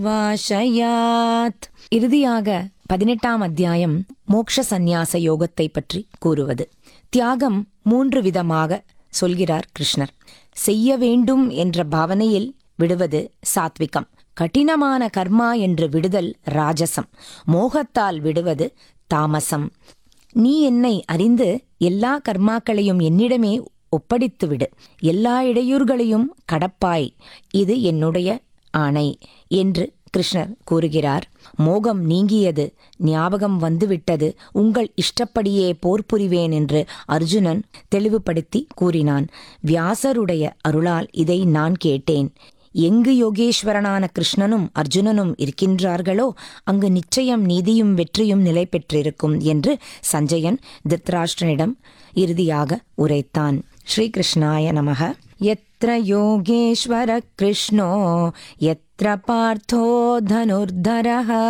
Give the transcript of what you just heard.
வாஷயாத் இறுதியாக பதினெட்டாம் அத்தியாயம் மோக்ஷ சந்நியாச யோகத்தை பற்றி கூறுவது தியாகம் மூன்று விதமாக சொல்கிறார் கிருஷ்ணர் செய்ய வேண்டும் என்ற பாவனையில் விடுவது சாத்விகம் கடினமான கர்மா என்று விடுதல் ராஜசம் மோகத்தால் விடுவது தாமசம் நீ என்னை அறிந்து எல்லா கர்மாக்களையும் என்னிடமே ஒப்படைத்து விடு எல்லா இடையூறுகளையும் கடப்பாய் இது என்னுடைய ஆணை என்று கிருஷ்ணர் கூறுகிறார் மோகம் நீங்கியது ஞாபகம் வந்துவிட்டது உங்கள் இஷ்டப்படியே போர் புரிவேன் என்று அர்ஜுனன் தெளிவுபடுத்தி கூறினான் வியாசருடைய அருளால் இதை நான் கேட்டேன் எங்கு யோகேஸ்வரனான கிருஷ்ணனும் அர்ஜுனனும் இருக்கின்றார்களோ அங்கு நிச்சயம் நீதியும் வெற்றியும் நிலை பெற்றிருக்கும் என்று சஞ்சயன் திருத்தராஷ்டிரனிடம் இறுதியாக உரைத்தான் ஸ்ரீகிருஷ்ணாய நமக எத்திர யோகேஸ்வர கிருஷ்ணோ எத்திர பார்த்தோ தனுர்தரः